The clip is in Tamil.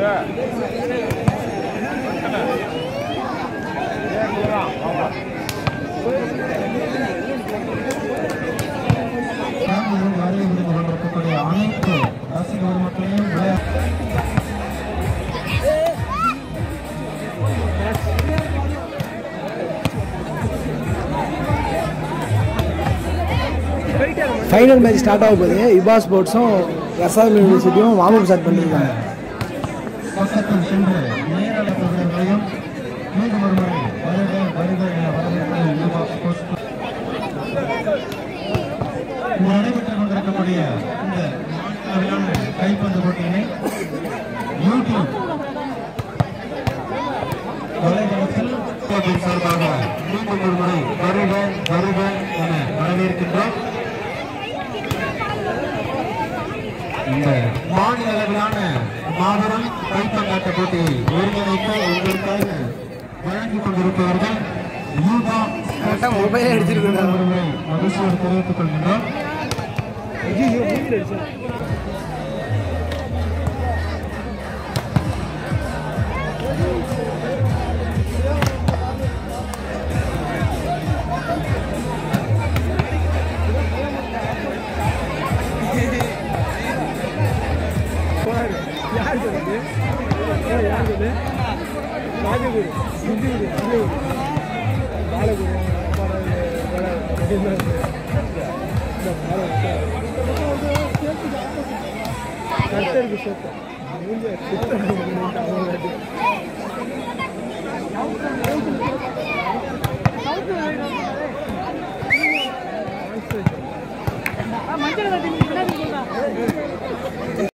ஃபேமிலியும் வருகை புரிந்து கொண்டிருக்கக்கூடிய அனைத்து ரசிகர் மக்களையும் விளையாட்டு ஃபைனல் மேட்ச் ஸ்டார்ட் ஆக போகுது இபா ஸ்போர்ட்ஸும் எஸ்ஆர்எம் யூனிவர்சிட்டியும் வார்ம் அப் ஸ்டார்ட் பண்ணியிருக்காங்க பக்கத்தில் சென்று நேரலைகளையும் மீண்டும் ஒருமுறை வருக வருக என வரவேற்பது யூபா ஸ்போர்ட்ஸ் கிளப். இங்கு நடைபெற்றுக் கொண்டிருக்கக்கூடிய இந்த அளவிலான கைப்பந்து போட்டியினை யூடியூப் வலைதளத்தில் கிளப்பின் சார்பாக மீண்டும் ஒருமுறை வருக வருக என வரவேற்கின்றோம் இந்த மாநில அளவிலான மாபெரும் கைப்பந்தாட்ட போட்டியை ஒருங்கிணைத்து உங்களுக்காக வழங்கிக் கொண்டிருப்பவர்கள் யூபா மொபைலே அடிச்சிருக்கேன் ஒருமுறை மகிழ்ச்சியோடு தெரிவித்துக் கொள்கின்றோம் யார் சொல்லுது யார் சொல்லு ராஜகுரு சித்திகுரு ராஜகுரு பாலகுரு கத்தருக்கு சேர்த்து மஞ்சள்